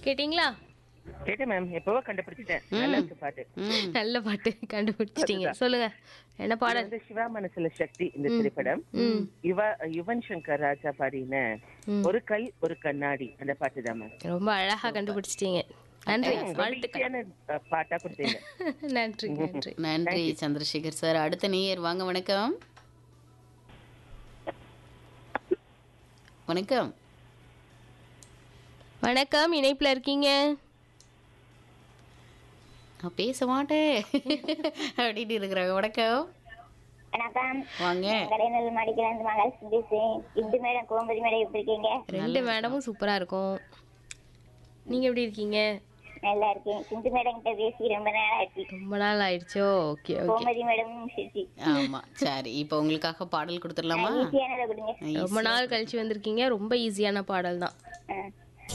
கேட்டிங்களா கேட்டேன் மேம் எப்பவோ கண்டுபிடிச்சிட்டேன் நல்லா இருக்கு பாட்டு ம் நல்ல பாட்டு கண்டுபிடிச்சிட்டீங்க சொல்லுங்க என்ன இது பாடல் வந்து சிவா மனசுல சக்தி இந்த திரைப்படம் யுவ யுவன் சங்கர் ராஜா பாடின ஒரு கை ஒரு கண்ணாடி அந்த பாட்டு தான் மேம் ரொம்ப அழகா கண்டுபிடிச்சிட்டீங்க நன்றி ரொம்ப வாழ்த்துக்கள் ஈஸியான அஹ், பாட்டா கொடுத்தீங்க நன்றி நன்றி நன்றி சந்திரசேகர் சார் அடுத்த நேயர் வாங்க வணக்கம் வணக்கம் வணக்கம் இணைப்புல இருக்கீங்க நான் பேச மாட்டேன் அப்படின்னு இருக்கிறாங்க வணக்கம் வணக்கம் வாங்க கடைநல் மாடிக்கிழந்து மகள் பேசுறேன் இந்து மேடம் கோமதி மேடம் எப்படி இருக்கீங்க ரெண்டு மேடமும் சூப்பரா இருக்கும் நீங்க எப்படி இருக்கீங்க நல்லா இருக்கேன் சிந்து மேடம் கிட்ட பேசி ரொம்ப நேரம் ஆச்சு ரொம்ப நாள் ஆயிடுச்சோ ஓகே ஓகே கோமதி மேடமும் சிரிச்சி ஆமா சரி இப்போ உங்களுக்காக பாடல் கொடுத்துடலாமா ஈஸியானதை கொடுங்க ரொம்ப நாள் கழிச்சு வந்திருக்கீங்க ரொம்ப ஈஸியான பாடல் தான் ஆ.